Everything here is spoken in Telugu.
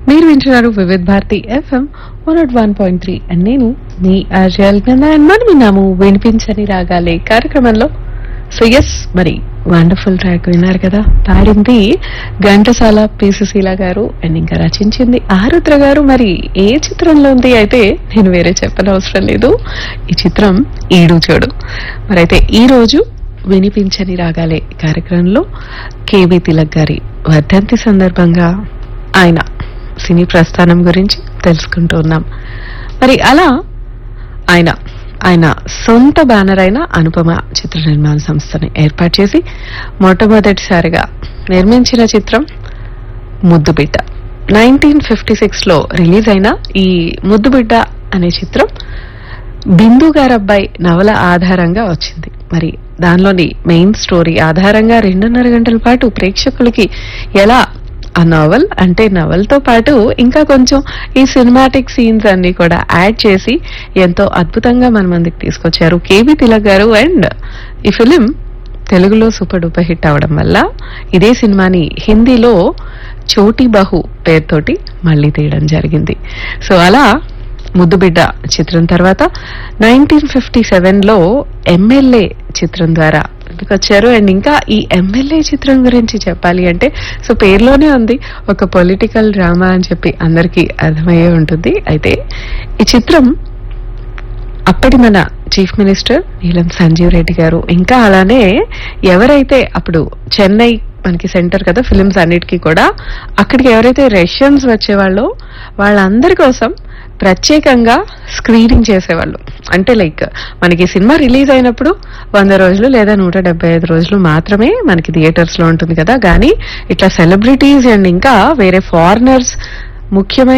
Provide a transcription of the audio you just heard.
మీరు వింటున్నారు Vividh Bharati FM one naught one point three and నేను మీ ఆర్జల్ అండ్ మనం విన్నాము వినిపించని రాగాలే కార్యక్రమంలో సో ఎస్ మరి వండర్ఫుల్ ట్రాక్ విన్నారు కదా పాడింది ఘంటసాల పిసిశీల గారు అండ్ ఇంకా రచించింది ఆరుద్ర గారు మరి ఏ చిత్రంలో ఉంది అయితే నేను వేరే చెప్పనవసరం లేదు ఈ చిత్రం ఈడు చూడు మరైతే ఈ రోజు వినిపించని రాగాలే కార్యక్రమంలో కేవి తిలక్ గారి వర్ధంతి సందర్భంగా ఆయన సినీ ప్రస్థానం గురించి తెలుసుకుంటూ ఉన్నాం మరి అలా ఆయన ఆయన సొంత బ్యానర్ అయిన అనుపమ చిత్ర నిర్మాణ సంస్థని ఏర్పాటు చేసి మొట్టమొదటిసారిగా నిర్మించిన చిత్రం ముద్దుబిడ్డ నైన్టీన్ ఫిఫ్టీ సిక్స్లో రిలీజ్ అయిన ఈ ముద్దుబిడ్డ అనే చిత్రం బిందు గారబ్బాయి నవల ఆధారంగా వచ్చింది మరి దానిలోని మెయిన్ స్టోరీ ఆధారంగా రెండున్నర గంటల పాటు ప్రేక్షకులకి ఎలా ఆ నవల్ అంటే నవల్ తో పాటు ఇంకా కొంచెం ఈ సినిమాటిక్ సీన్స్ అన్ని కూడా యాడ్ చేసి ఎంతో అద్భుతంగా మన మందికి తీసుకొచ్చారు కేబీ తిలక్ గారు అండ్ ఈ ఫిలిం తెలుగులో సూపర్ డూపర్ హిట్ అవడం వల్ల ఇదే సినిమాని హిందీలో చోటీ బహు పేరుతోటి మళ్ళీ తీయడం జరిగింది సో అలా ముద్దుబిడ్డ చిత్రం తర్వాత నైన్టీన్ ఫిఫ్టీ సెవెన్లో ఎమ్మెల్యే చిత్రం ద్వారా వచ్చారు అండ్ ఇంకా ఈ ఎమ్మెల్యే చిత్రం గురించి చెప్పాలి అంటే సో పేరులోనే ఉంది ఒక పొలిటికల్ డ్రామా అని చెప్పి అందరికీ అర్థమయ్యే ఉంటుంది అయితే ఈ చిత్రం అప్పటి మన చీఫ్ మినిస్టర్ నీలం సంజీవ్ రెడ్డి గారు ఇంకా అలానే ఎవరైతే అప్పుడు చెన్నై మనకి సెంటర్ కదా ఫిలిమ్స్ అన్నిటికీ కూడా అక్కడికి ఎవరైతే రష్యన్స్ వచ్చేవాళ్ళో వాళ్ళందరి కోసం ప్రత్యేకంగా స్క్రీనింగ్ చేసేవాళ్ళు అంటే లైక్ మనకి సినిమా రిలీజ్ అయినప్పుడు వంద రోజులు లేదా నూట డెబ్బై ఐదు రోజులు మాత్రమే మనకి థియేటర్స్ లో ఉంటుంది కదా కానీ ఇట్లా సెలబ్రిటీస్ అండ్ ఇంకా వేరే ఫారినర్స్ ముఖ్యమైన